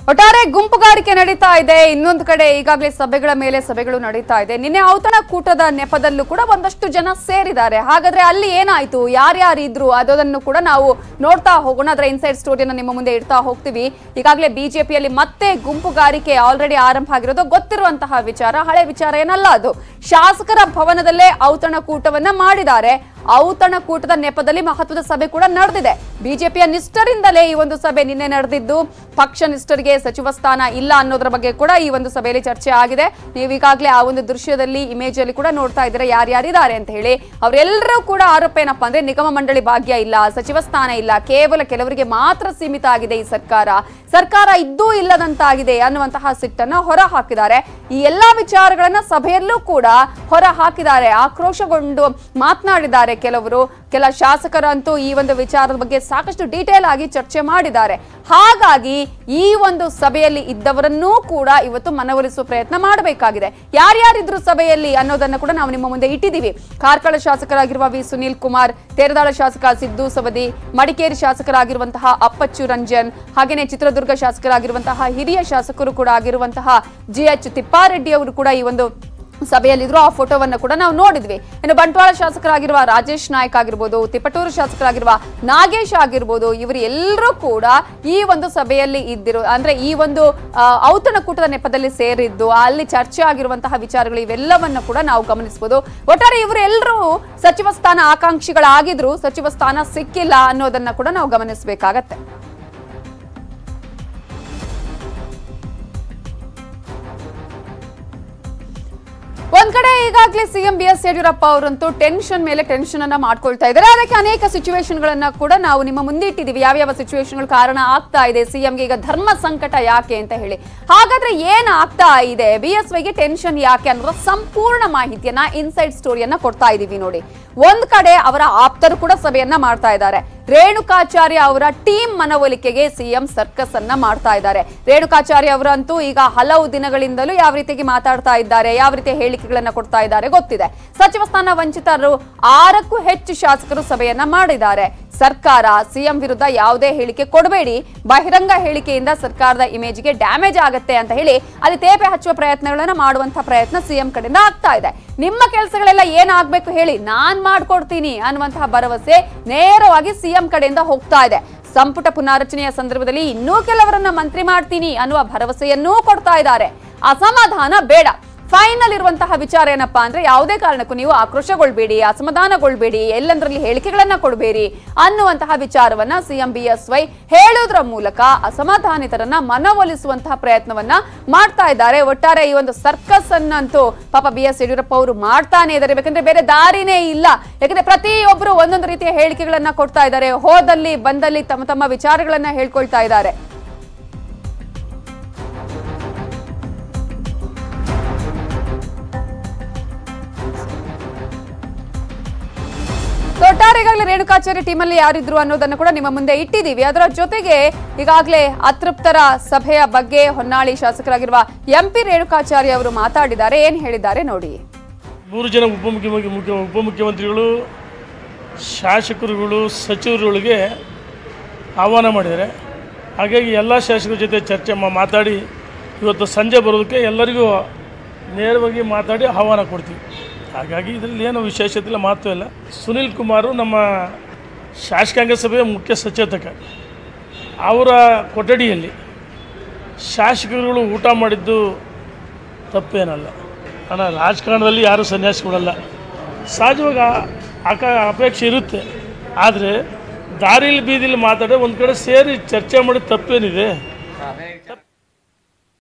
ಒಟ್ಟಾರೆ ಗುಂಪುಗಾರಿಕೆ ನಡೀತಾ ಇದೆ ಇನ್ನೊಂದು ಕಡೆ ಈಗಾಗಲೇ ಸಭೆಗಳ ಮೇಲೆ ಸಭೆಗಳು ನಡೀತಾ ಇದೆ ನಿನ್ನೆ ಔತಣಕೂಟದ ನೆಪದಲ್ಲೂ ಕೂಡ ಒಂದಷ್ಟು ಜನ ಸೇರಿದ್ದಾರೆ ಹಾಗಾದ್ರೆ ಅಲ್ಲಿ ಏನಾಯ್ತು ಯಾರ್ಯಾರು ಇದ್ರು ಅದನ್ನು ಕೂಡ ನಾವು ನೋಡ್ತಾ ಹೋಗೋಣ ಅದರ ಇನ್ಸೈಡ್ ಸ್ಟೋರಿಯನ್ನು ನಿಮ್ಮ ಮುಂದೆ ಇಡ್ತಾ ಹೋಗ್ತೀವಿ ಈಗಾಗಲೇ ಬಿಜೆಪಿಯಲ್ಲಿ ಮತ್ತೆ ಗುಂಪುಗಾರಿಕೆ ಆಲ್ರೆಡಿ ಆರಂಭ ಆಗಿರೋದು ಗೊತ್ತಿರುವಂತಹ ವಿಚಾರ ಹಳೆ ವಿಚಾರ ಏನಲ್ಲ ಅದು ಶಾಸಕರ ಭವನದಲ್ಲೇ ಔತಣಕೂಟವನ್ನ ಮಾಡಿದ್ದಾರೆ ಔತಣಕೂಟದ ನೆಪದಲ್ಲಿ ಮಹತ್ವದ ಸಭೆ ಕೂಡ ನಡೆದಿದೆ ಬಿಜೆಪಿಯ ನಿಷ್ಠರಿಂದಲೇ ಈ ಒಂದು ಸಭೆ ನಿನ್ನೆ ನಡೆದಿದ್ದು ಪಕ್ಷ ನಿಷ್ಠರಿಗೆ ಸಚಿವ ಸ್ಥಾನ ಇಲ್ಲ ಅನ್ನೋದರ ಬಗ್ಗೆ ಕೂಡ ಈ ಒಂದು ಸಭೆಯಲ್ಲಿ ಚರ್ಚೆ ಆಗಿದೆ ನೀವು ಈಗಾಗಲೇ ಆ ಒಂದು ದೃಶ್ಯದಲ್ಲಿ ಇಮೇಜ್ ಅಲ್ಲಿ ಕೂಡ ನೋಡ್ತಾ ಇದ್ದೀರಾ ಯಾರ್ಯಾರಿದ್ದಾರೆ ಅಂತ ಹೇಳಿ ಅವರೆಲ್ಲರೂ ಕೂಡ ಆರೋಪ ಏನಪ್ಪಾ ಅಂದ್ರೆ ನಿಗಮ ಮಂಡಳಿ ಭಾಗ್ಯ ಇಲ್ಲ ಸಚಿವ ಸ್ಥಾನ ಇಲ್ಲ ಕೇವಲ ಕೆಲವರಿಗೆ ಮಾತ್ರ ಸೀಮಿತ ಆಗಿದೆ ಈ ಸರ್ಕಾರ ಸರ್ಕಾರ ಇದ್ದೂ ಇಲ್ಲದಂತಾಗಿದೆ ಅನ್ನುವಂತಹ ಸಿಟ್ಟನ್ನ ಹೊರ ಹಾಕಿದ್ದಾರೆ ಈ ಎಲ್ಲಾ ವಿಚಾರಗಳನ್ನ ಸಭೆಯಲ್ಲೂ ಕೂಡ ಹೊರ ಹಾಕಿದ್ದಾರೆ ಆಕ್ರೋಶಗೊಂಡು ಮಾತನಾಡಿದ್ದಾರೆ ಕೆಲವರು ಕೆಲ ಶಾಸಕರಂತೂ ಈ ಒಂದು ವಿಚಾರದ ಬಗ್ಗೆ ಸಾಕಷ್ಟು ಡೀಟೇಲ್ ಆಗಿ ಚರ್ಚೆ ಮಾಡಿದ್ದಾರೆ ಹಾಗಾಗಿ ಈ ಒಂದು ಸಭೆಯಲ್ಲಿ ಇದ್ದವರನ್ನೂ ಕೂಡ ಇವತ್ತು ಮನವೊಲಿಸುವ ಪ್ರಯತ್ನ ಮಾಡಬೇಕಾಗಿದೆ ಯಾರ್ಯಾರಿದ್ರು ಸಭೆಯಲ್ಲಿ ಅನ್ನೋದನ್ನ ಕೂಡ ನಾವು ನಿಮ್ಮ ಮುಂದೆ ಇಟ್ಟಿದ್ದೀವಿ ಕಾರ್ಕಳ ಶಾಸಕರಾಗಿರುವ ವಿ ಸುನೀಲ್ ಕುಮಾರ್ ತೇರದಾಳ ಶಾಸಕ ಸಿದ್ದು ಸವದಿ ಮಡಿಕೇರಿ ಶಾಸಕರಾಗಿರುವಂತಹ ಅಪ್ಪಚ್ಚು ರಂಜನ್ ಹಾಗೇನೆ ಚಿತ್ರದುರ್ಗ ಶಾಸಕರಾಗಿರುವಂತಹ ಹಿರಿಯ ಶಾಸಕರು ಕೂಡ ಆಗಿರುವಂತಹ ಜಿ ಎಚ್ ತಿಪ್ಪಾರೆಡ್ಡಿ ಅವರು ಕೂಡ ಈ ಒಂದು ಸಭೆಯಲ್ಲಿದ್ರು ಆ ಫೋಟೋವನ್ನು ಕೂಡ ನಾವು ನೋಡಿದ್ವಿ ಇನ್ನು ಬಂಟ್ವಾಳ ಶಾಸಕರಾಗಿರುವ ರಾಜೇಶ್ ನಾಯ್ಕ್ ಆಗಿರ್ಬೋದು ತಿಪಟೂರು ಶಾಸಕರಾಗಿರುವ ನಾಗೇಶ್ ಆಗಿರ್ಬೋದು ಇವರು ಎಲ್ಲರೂ ಕೂಡ ಈ ಒಂದು ಸಭೆಯಲ್ಲಿ ಇದ್ದಿರು ಅಂದ್ರೆ ಈ ಒಂದು ಆ, ಔತಣಕೂಟದ ನೆಪದಲ್ಲಿ ಸೇರಿದ್ದು ಅಲ್ಲಿ ಚರ್ಚೆ ಆಗಿರುವಂತಹ ವಿಚಾರಗಳು ಇವೆಲ್ಲವನ್ನ ಕೂಡ ನಾವು ಗಮನಿಸಬಹುದು ಒಟ್ಟಾರೆ ಇವರು ಎಲ್ಲರೂ ಸಚಿವ ಸ್ಥಾನ ಆಕಾಂಕ್ಷಿಗಳಾಗಿದ್ರು ಸಚಿವ ಸ್ಥಾನ ಸಿಕ್ಕಿಲ್ಲ ಅನ್ನೋದನ್ನ ಕೂಡ ನಾವು ಗಮನಿಸಬೇಕಾಗತ್ತೆ ಒಂದ್ ಕಡೆ ಈಗಾಗಲೇ ಸಿಎಂ ಬಿ ಎಸ್ ಯಡಿಯೂರಪ್ಪ ಅವರಂತೂ ಟೆನ್ಷನ್ ಮೇಲೆ ಟೆನ್ಷನ್ ಅನ್ನ ಮಾಡ್ಕೊಳ್ತಾ ಇದ್ದಾರೆ ಅದಕ್ಕೆ ಅನೇಕ ಸಿಚುವೇಶನ್ ಗಳನ್ನ ಕೂಡ ನಾವು ನಿಮ್ಮ ಮುಂದೆ ಇಟ್ಟಿದ್ದೀವಿ ಯಾವ್ಯಾವ ಸಿಚುವೇಶನ್ ಕಾರಣ ಆಗ್ತಾ ಇದೆ ಸಿಎಂಗೆ ಈಗ ಧರ್ಮ ಸಂಕಟ ಯಾಕೆ ಅಂತ ಹೇಳಿ ಹಾಗಾದ್ರೆ ಏನ್ ಆಗ್ತಾ ಇದೆ ಬಿ ಎಸ್ ವೈಗೆ ಟೆನ್ಷನ್ ಯಾಕೆ ಅನ್ನೋದ್ರ ಸಂಪೂರ್ಣ ಮಾಹಿತಿಯನ್ನ ಇನ್ಸೈಡ್ ಸ್ಟೋರಿಯನ್ನ ಕೊಡ್ತಾ ಇದೀವಿ ನೋಡಿ ಒಂದ್ ಕಡೆ ಅವರ ಆಪ್ತರು ಕೂಡ ಸಭೆಯನ್ನ ಮಾಡ್ತಾ ಇದ್ದಾರೆ ರೇಣುಕಾಚಾರ್ಯ ಅವರ ಟೀಮ್ ಮನವೊಲಿಕೆಗೆ ಸಿಎಂ ಸರ್ಕಸ್ ಅನ್ನ ಮಾಡ್ತಾ ಇದ್ದಾರೆ ರೇಣುಕಾಚಾರ್ಯ ಅವರಂತೂ ಈಗ ಹಲವು ದಿನಗಳಿಂದಲೂ ಯಾವ ರೀತಿಯಾಗಿ ಮಾತಾಡ್ತಾ ಇದ್ದಾರೆ ಯಾವ ರೀತಿಯ ಹೇಳಿಕೆಗಳನ್ನ ಕೊಡ್ತಾ ಇದ್ದಾರೆ ಗೊತ್ತಿದೆ ಸಚಿವ ಸ್ಥಾನ ವಂಚಿತರು ಆರಕ್ಕೂ ಹೆಚ್ಚು ಶಾಸಕರು ಸಭೆಯನ್ನ ಮಾಡಿದ್ದಾರೆ ಸರ್ಕಾರ ಸಿಎಂ ವಿರುದ್ಧ ಯಾವುದೇ ಹೇಳಿಕೆ ಕೊಡಬೇಡಿ ಬಹಿರಂಗ ಹೇಳಿಕೆಯಿಂದ ಸರ್ಕಾರದ ಇಮೇಜ್ಗೆ ಡ್ಯಾಮೇಜ್ ಆಗತ್ತೆ ಅಂತ ಹೇಳಿ ಅಲ್ಲಿ ತೇಪೆ ಹಚ್ಚುವ ಪ್ರಯತ್ನಗಳನ್ನ ಮಾಡುವಂತ ಪ್ರಯತ್ನ ಸಿಎಂ ಕಡೆಯಿಂದ ಆಗ್ತಾ ಇದೆ ನಿಮ್ಮ ಕೆಲಸಗಳೆಲ್ಲ ಏನಾಗ್ಬೇಕು ಹೇಳಿ ನಾನ್ ಮಾಡ್ಕೊಡ್ತೀನಿ ಅನ್ನುವಂತಹ ಭರವಸೆ ನೇರವಾಗಿ ಸಿಎಂ ಕಡೆಯಿಂದ ಹೋಗ್ತಾ ಇದೆ ಸಂಪುಟ ಪುನಾರಚನೆಯ ಸಂದರ್ಭದಲ್ಲಿ ಇನ್ನೂ ಕೆಲವರನ್ನ ಮಂತ್ರಿ ಮಾಡ್ತೀನಿ ಅನ್ನುವ ಭರವಸೆಯನ್ನೂ ಕೊಡ್ತಾ ಇದ್ದಾರೆ ಅಸಮಾಧಾನ ಬೇಡ ಫೈನಲ್ ಇರುವಂತಹ ವಿಚಾರ ಏನಪ್ಪಾ ಅಂದ್ರೆ ಯಾವುದೇ ಕಾರಣಕ್ಕೂ ನೀವು ಆಕ್ರೋಶಗೊಳ್ಬೇಡಿ ಅಸಮಾಧಾನಗೊಳ್ಬೇಡಿ ಎಲ್ಲಂದ್ರಲ್ಲಿ ಹೇಳಿಕೆಗಳನ್ನ ಕೊಡಬೇಡಿ ಅನ್ನುವಂತಹ ವಿಚಾರವನ್ನ ಸಿಎಂ ಬಿ ಎಸ್ ವೈ ಹೇಳುವುದರ ಮೂಲಕ ಅಸಮಾಧಾನಿತರನ್ನ ಮನವೊಲಿಸುವಂತಹ ಪ್ರಯತ್ನವನ್ನ ಮಾಡ್ತಾ ಇದ್ದಾರೆ ಒಟ್ಟಾರೆ ಈ ಒಂದು ಸರ್ಕಸ್ ಅನ್ನಂತೂ ಪಾಪ ಬಿ ಎಸ್ ಯಡಿಯೂರಪ್ಪ ಅವರು ಮಾಡ್ತಾನೆ ಇದ್ದಾರೆ ಯಾಕಂದ್ರೆ ಬೇರೆ ದಾರಿನೇ ಇಲ್ಲ ಯಾಕಂದ್ರೆ ಪ್ರತಿಯೊಬ್ಬರು ಒಂದೊಂದು ರೀತಿಯ ಹೇಳಿಕೆಗಳನ್ನ ಕೊಡ್ತಾ ಇದ್ದಾರೆ ಹೋದಲ್ಲಿ ಬಂದಲ್ಲಿ ತಮ್ಮ ತಮ್ಮ ವಿಚಾರಗಳನ್ನ ಹೇಳ್ಕೊಳ್ತಾ ಇದ್ದಾರೆ ಒಟ್ಟಾರೆ ಈಗಾಗಲೇ ರೇಣುಕಾಚಾರ್ಯ ಟೀಮಲ್ಲಿ ಯಾರಿದ್ರು ಅನ್ನೋದನ್ನು ಕೂಡ ನಿಮ್ಮ ಮುಂದೆ ಇಟ್ಟಿದ್ದೀವಿ ಅದರ ಜೊತೆಗೆ ಈಗಾಗಲೇ ಅತೃಪ್ತರ ಸಭೆಯ ಬಗ್ಗೆ ಹೊನ್ನಾಳಿ ಶಾಸಕರಾಗಿರುವ ಎಂ ಪಿ ರೇಣುಕಾಚಾರ್ಯ ಅವರು ಮಾತಾಡಿದ್ದಾರೆ ಏನ್ ಹೇಳಿದ್ದಾರೆ ನೋಡಿ ಮೂರು ಜನ ಉಪಮುಖ್ಯಮಂತ್ರಿ ಮುಖ್ಯ ಉಪಮುಖ್ಯಮಂತ್ರಿಗಳು ಶಾಸಕರುಗಳು ಸಚಿವರುಗಳಿಗೆ ಆಹ್ವಾನ ಮಾಡಿದ್ದಾರೆ ಹಾಗಾಗಿ ಎಲ್ಲ ಶಾಸಕರ ಜೊತೆ ಚರ್ಚೆ ಮಾ- ಮಾತಾಡಿ ಇವತ್ತು ಸಂಜೆ ಬರೋದಕ್ಕೆ ಎಲ್ಲರಿಗೂ ನೇರವಾಗಿ ಮಾತಾಡಿ ಆಹ್ವಾನ ಕೊಡ್ತೀವಿ ಹಾಗಾಗಿ ಇದರಲ್ಲಿ ಏನು ವಿಶೇಷತೆ ಇಲ್ಲ ಮಾತು ಇಲ್ಲ ಸುನಿಲ್ ಕುಮಾರು ನಮ್ಮ ಶಾಸಕಾಂಗ ಸಭೆಯ ಮುಖ್ಯ ಸಚೇತಕ ಅವರ ಕೊಠಡಿಯಲ್ಲಿ ಶಾಸಕರುಗಳು ಊಟ ಮಾಡಿದ್ದು ತಪ್ಪೇನಲ್ಲ ಅಣ್ಣ ರಾಜಕಾರಣದಲ್ಲಿ ಯಾರೂ ಸನ್ಯಾಸ ಕೊಡಲ್ಲ ಸಹಜವಾಗಿ ಆ- ಆಕ ಅಪೇಕ್ಷೆ ಇರುತ್ತೆ ಆದರೆ ದಾರಿಲಿ ಬೀದಿಲಿ ಮಾತಾಡೋ ಒಂದು ಕಡೆ ಸೇರಿ ಚರ್ಚೆ ಮಾಡಿ ತಪ್ಪೇನಿದೆ